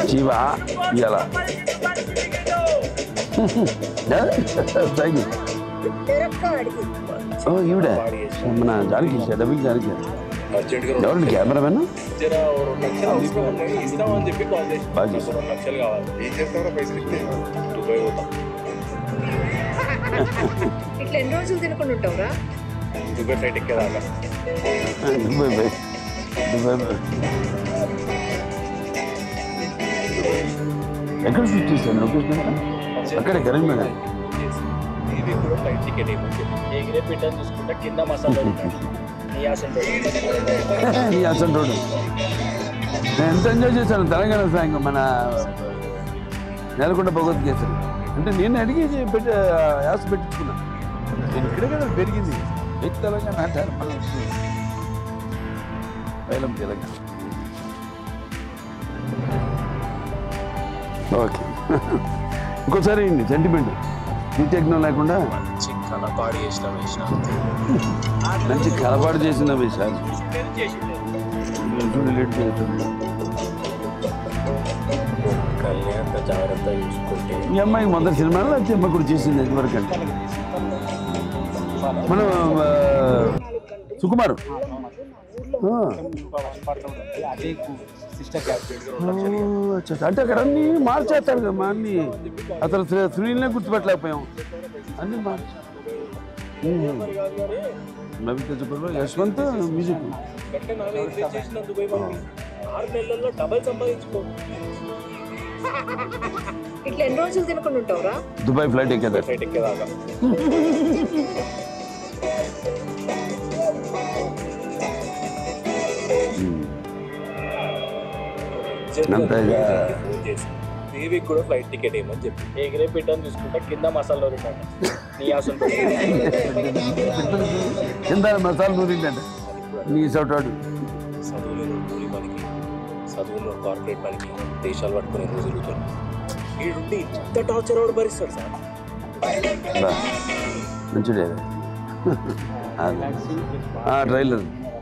జీవ ఇవాళ thank you ఓ ఈవిడ మన జానకి డబ్బింగ్ జానకి అర్జెంట్గా ఎవరండి కెమెరామెన్ జర ఓ రెండు లక్షలు అవసరం ఉన్నాయి ఇస్తామని చెప్పి కాల్ చేసి బాగా చేశారు. రెండు లక్షలు కావాలి ఏం చేస్తారో పైసలు ఇస్తే దుబాయ్ పోతాం ఇట్లా ఎన్ని రోజులు తినకుండా ఉంటావురా దుబాయ్ ఫ్లైట్ ఎక్కేదాకా దుబాయ్ బాయ్ దుబాయ్ బాయ్ ఎక్కడ షూట్ చేశాను లొకేషన్ అక్కడే కరీంనగర్ ఇది కూడా ఫ్లైట్ టికెట్ ఏమో ఎగిరే పిట్టని చూసుకుంటా కింద మసాలా నీ అసలు ఈ అసలు రోడ్డు నేను ఎంత ఎంజాయ్ చేశాను తెలంగాణ సాంగ్ మన నెలకొండ భగవద్గీతలు అంటే నేను అడిగి పెట్టి యాస పెట్టించుకున్నా నేను ఇక్కడే కదా పెరిగింది ఎక్ తెలంగాణ అంటారు మనం వేలం తెలంగాణ ఓకే ఇంకోసారి సెంటిమెంట్ టెక్నో లేకుండా మంచి కళ పాడి చేసిన వేసిన మంచి కలపాటు చేసిన విషయాలు చూడు లేట్ చేస్తుంది కళ్యాణ్ జాగ్రత్త చూసుకుంటే ఈ అమ్మాయి మొదటి సినిమాలో వచ్చి అమ్మ కూడా చేసింది ఇదివరకు అంటే మనం ఆ, సుకుమార్ ఆ. అదే సిస్టర్ క్యాప్టెన్ ఓ, అచ్చా, అచ్చా. అంటే అక్కడ అన్ని మార్చేస్తారు కదా మా అన్ని అసలు శ్రీ- శ్రీనిలే గుర్తుపెట్టలేకపోయాం అన్ని మార్చి నవిత చెప్పారు యశ్వంత్ మ్యూజిక్ అంటే నాలుగు ఐదు చేసిన దుబాయ్ మనకి ఆరు నెలల్లో డబల్ సంపాదించుకో ఇట్లా ఎన్ని రోజులు తినకుండా ఉంటావురా దుబాయ్ ఫ్లైట్ ఎక్కేదారు ఫ్లైట్ ఎక్కేదాకా అంతే ఇక. ఫోన్ చేసి దేవికి కూడా ఫ్లైట్ టికెట్ ఏమని చెప్పి ఎగిరే పెట్టని చూసుకుంటా కింద మసాలా రిటర్న్ నీ అసలు కింద మసాలా నూరిందంట నీ సోటాడు చదువులేని కూలి పనికి చదువులో కార్పొరేట్ పనికి దేశాలు పట్టుకుని ఎందుకు తిరుగుతాడు వీడుండి ఇంత టార్చర్ వాడు భరిస్తాడు సార్ బా, మంచిదే ట్రైలర్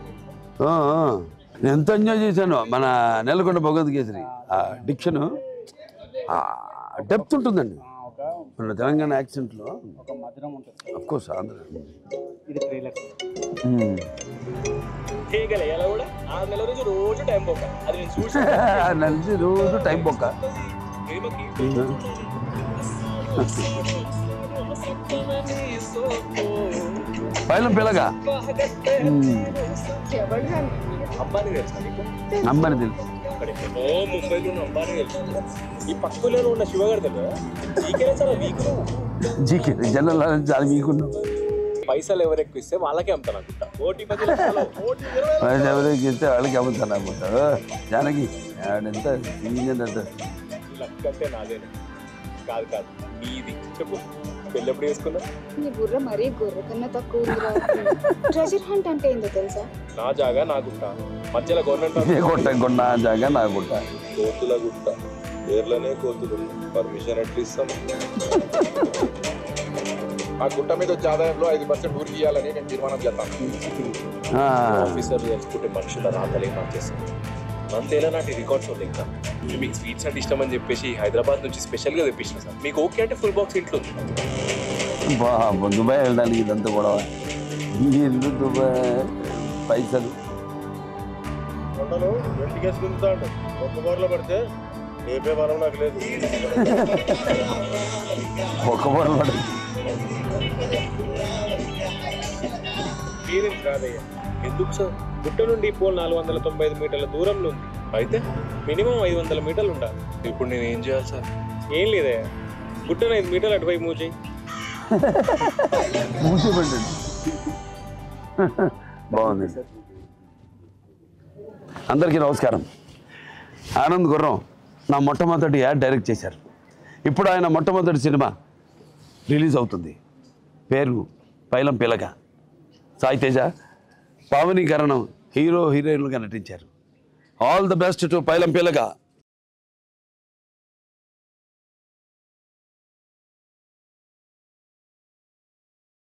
నేను ఎంత ఎంజాయ్ చేశాను మన నెలకొండ భగవద్గీతని ఆ డిక్షన్ డెప్త్ ఉంటుందండి మన తెలంగాణ యాక్సెంట్లో ఒక మధురం ఉంటుంది అఫ్ కోర్స్ ఆంధ్ర ఇది ట్రైలర్ మ్మ్. చేయగల ఎలా కూడా ఆరు నెలల నుంచి రోజు టైం పోక అది నేను చూసి నలిసి రోజు టైం బొక్క ప్రేమకి పైలం పిల్లగా మ్మ్. ఎవడు రా? అబ్బాని తెలుసా నీకు అమ్మని తెలుసు అక్కడ ఎక్కడో ముంబైలో ఉన్న అంబానీ తెలుసు ఈ పక్కలో ఉన్న శివగారు తెలియదా నీకే చాలా వీక్ జీకే జనరల్ చాలా మీకున్నాం పైసలు ఎవరు ఎక్కువ ఇస్తే వాళ్ళకే అమ్ముతాను అనుకుంటా కోటి పది లక్షలు కోటి ఇరవై వాళ్ళు ఎవరికి ఇస్తే వాళ్ళకి అమ్ముతాను అనుకుంటారు జానకి ఆడంత సీనియర్ అంత లక్ అంటే నాదేనే కాదు కాదు నీది చెప్పు పెళ్ళి ఎప్పుడు చేసుకున్నా నీ బుర్ర మరీ గొర్రె కన్నా తక్కువ ఉందిరా ట్రెజర్ హంట్ అంటే ఏందో తెలుసా నా జాగా నా గుట్ట మధ్యలో గవర్నమెంట్ ఏ కొట్ట కొన్న జాగా నా గుట్ట కోతుల గుట్ట పేర్లనే కోతులు పర్మిషన్ ఎట్లా ఇస్తాం ఆ గుట్ట మీద వచ్చే ఆదాయంలో ఐదు పర్సెంట్ ఊరికి ఇవ్వాలని నేను తీర్మానం చేస్తాను ఆ, ఆఫీసర్ తెలుసుకుంటే మనుషుల రాతలే మార్చేస్తాం అంతేలా నాటి రికార్డ్స్ ఉంది ఇంకా మీకు స్వీట్స్ అంటే ఇష్టం అని చెప్పేసి హైదరాబాద్ నుంచి స్పెషల్గా తెప్పించిన సార్ మీకు ఓకే అంటే ఫుల్ బాక్స్ ఇంట్లో ఉంది బా, దుబాయ్ వెళ్ళడానికి ఇదంతా కూడా ఇల్లు దుబాయ్ పైసలు కొండలు వెంటికేసి గుంజుతాడు ఒక్క బోర్లో పడితే రేపే వరం నాకు లేదు ఒక్క పూట పడి ఫీలింగ్స్ రాదయ్యా ఎందుకు సార్ గుట్ట నుండి పోల్ నాలుగు వందల తొంభై ఐదు మీటర్ల దూరంలో ఉంది అయితే మినిమం ఐదు వందల మీటర్లు ఉండాలి ఇప్పుడు నేను ఏం చేయాలి సార్ ఏం లేదయ్యా గుట్టను ఐదు మీటర్లు అటువైపు మూవ్ చేయి మూసిపెట్టండి బాగుంది అందరికీ నమస్కారం ఆనంద్ గుర్రం నా మొట్టమొదటి యాడ్ డైరెక్ట్ చేశారు ఇప్పుడు ఆయన మొట్టమొదటి సినిమా రిలీజ్ అవుతుంది పేరు పైలం పిలక సాయి తేజ పావనీకరణం హీరో హీరోయిన్లుగా నటించారు ఆల్ ద బెస్ట్ టు పైలం పిలక